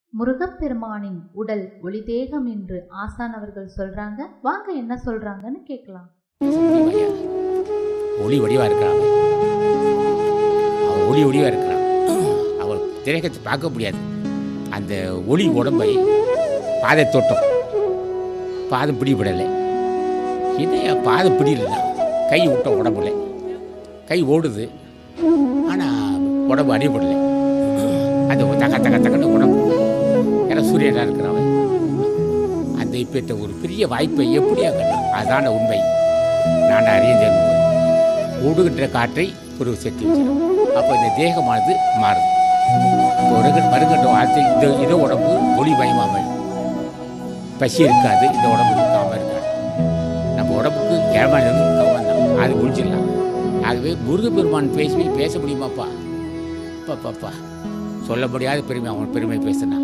முருகப்பெருமானின் உடல் ஒளி தேகம் என்று ஆசான் அவர்கள் சொல்றாங்க வாங்க என்ன சொல்றாங்கன்னு கேட்கலாம் ஐயா, ஒளி வடிவா இருக்கிறான் அவன். அவன் ஒளி வடிவா இருக்கிறான் அவன் திரைக்கத்தை பார்க்க முடியாது அந்த ஒளி உடம்பை பாதை தோட்டம் பாதம் பிடிபடலை என்னையா பாதம் பிடிக்கல கை விட்ட உடம்புல கை ஓடுது ஆனால் உடம்பு அடிபடலை அந்த தக்க தக்க தக்கன்னு உடம்பு ஏன்னா சூரியனாக இருக்கிறவன் அந்த இப்பேற்ற ஒரு பெரிய வாய்ப்பை எப்படியா கண்டான் அதான உண்மை நான் அறிந்தேன் ஓடுகின்ற காற்றை ஒரு செட்டி வச்சிடும் அப்போ இந்த தேகமானது மாறுது இப்போ வருகிற வருகின்ற வார்த்தை இந்த இதோ உடம்பு ஒளி பயமாமல் பசி இருக்காது இந்த உடம்பு இருக்காமல் இருக்காது நம்ம உடம்புக்கு ஏமாந்தது கவனம் தான் அது ஒழிச்சிடலாம் ஆகவே முருகப்பெருமான் பேசி பேச முடியுமாப்பா பாப்பா சொல்ல முடியாத பெருமை அவன் பெருமை பேசினான்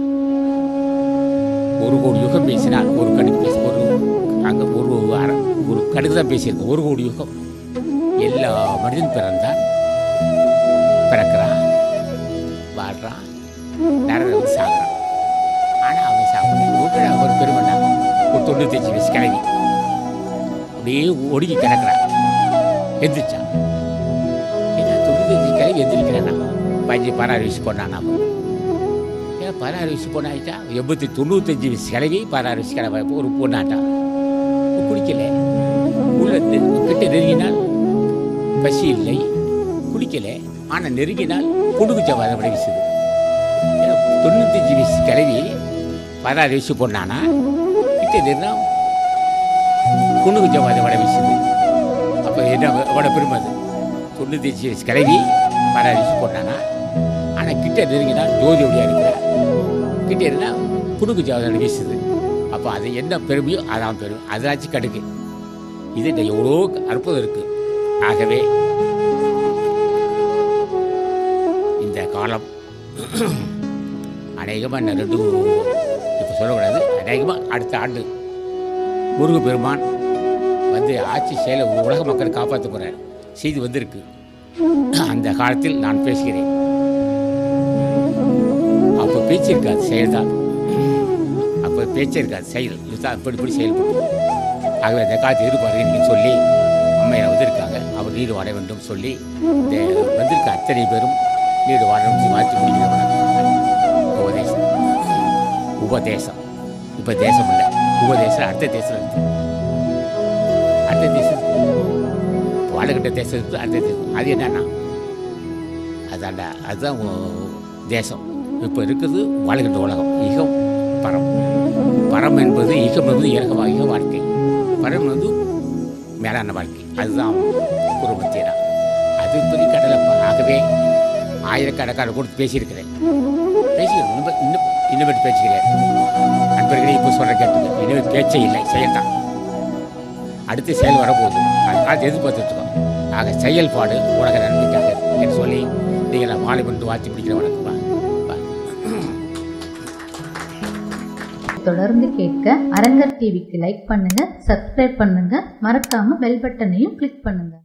ஒரு கோடி யுகம் பேசினான் ஒரு கடுகு பேச ஒரு அங்கே ஒரு அர- ஒரு கடுகு தான் பேசியிருக்கோம் ஒரு கோடி யுகம் எல்லா மனிதன் பிறந்தான் பிறக்கிறான் வாழ்றான் நிறைய வந்து சாகுறான் ஆனால் அவன் சாப்பிட ஒரு ஒரு பெருமண்ணா ஒரு தொண்ணூத்தஞ்சு வயசு கிளவி அப்படியே ஒடுங்கி கிடக்கிறான் எந்திரிச்சான் ஏன்னா தொண்ணூத்தஞ்சு கிளவி எந்திரிக்கிறானா பஞ்சு பதினாறு வயசு பொண்ணானா அவன். ஏன் பதினாறு வயசு பொண்ணாயிட்டா எண்பத்தி தொண்ணூத்தஞ்சு வயசு கிளவி பதினாறு வயசு கிளவி ஒரு பொண்ணாட்டா குடிக்கல உள்ள நெ- கிட்ட நெருங்கினால் பசி இல்லை குடிக்கல ஆனால் நெருங்கினால் குடுக்கு ஜவாத வீசுது ஏன்னா தொண்ணூத்தஞ்சு வயசு கிளவி பதினாறு வயசு பொண்ணானா கிட்ட நெருங்கினா குணுக்கு ஜவாத வடை வீசுது அப்போ என்ன வட பெருமை அது தொண்ணூத்தஞ்சு வயசு கிளவி பதினாறு வயசு பொண்ணானா ஆனால் கிட்ட நெருங்கினால் ஜோதி ஒளியாக இருக்கிற கிட்ட இருந்தா குணுக்கு ஜவாத வீசுது அப்போ அது என்ன பெருமையோ அதான் பெருமை அதாச்சும் கடுக்கு இது இந்த எவ்வளோ அற்புதம் இருக்கு ஆகவே இந்த காலம் அநேகமாக இன்னும் ரெண்டு இப்போ சொல்லக்கூடாது அநேகமாக அடுத்த ஆண்டு முருக பெருமான் வந்து ஆட்சி செயல உலக மக்களை காப்பாற்ற போகிறார் செய்தி வந்திருக்கு அந்த காலத்தில் நான் பேசுகிறேன் அப்போ பேச்சு இருக்காது செயல்தான் அப்போ பேச்சே இருக்காது செயல் இதுதான் இப்படி இப்படி செயல்பட்டு ஆகவே அந்த காலத்தை எதிர்பார்க்கிறீங்கன்னு சொல்லி அம்மையார் வந்திருக்காங்க அவர் நீடு வாழ வேண்டும் சொல்லி இந்த வந்திருக்க அத்தனை பேரும் நீடு வாழணும் மாற்றி முடிக்கிறவங்க உபதேசம் உபதேசம் இப்போ தேசம் இல்லை உபதேசம் அடுத்த தேசம் இருக்கு அடுத்த தேசம் வாழுகின்ற தேசம் இருக்கு அடுத்த தேசம் அது என்னன்னா அதாண்டா அதுதான் உ- தேசம் இப்போ இருக்குது வாழுகின்ற உலகம் இகம் பரம் பரம் என்பது இகம் என்பது இலக இக வாழ்க்கை பரம் வந்து மேலான வாழ்க்கை அதுதான் குருமத்தியரா அது பெரிய கடலப்பா ஆகவே ஆயிரக்கணக்கான கொடுத்து பேசியிருக்கிறேன் பேசிக்கிறேன் இன்னும் இன்னும் இன்னும் பேசுகிறேன் நண்பர்களே இப்போ சொல்கிற கேட்டுங்க இனிமேல் பேச்சே இல்லை செயல்தான் அடுத்து செயல் வரப்போகுது அது காலத்தை எதிர்பார்த்துட்ருக்கோம் ஆக செயல்பாடு உலக நன்மைக்காக என்று சொல்லி நீங்கள் நான் மாலை கொண்டு வாத்தி பிடிக்கிற வணக்கம் வா வா தொடர்ந்து கேட்க அரங்கர் டிவிக்கு லைக் பண்ணுங்க சப்ஸ்கிரைப் பண்ணுங்க மறக்காம பெல் பட்டனையும் கிளிக் பண்ணுங்க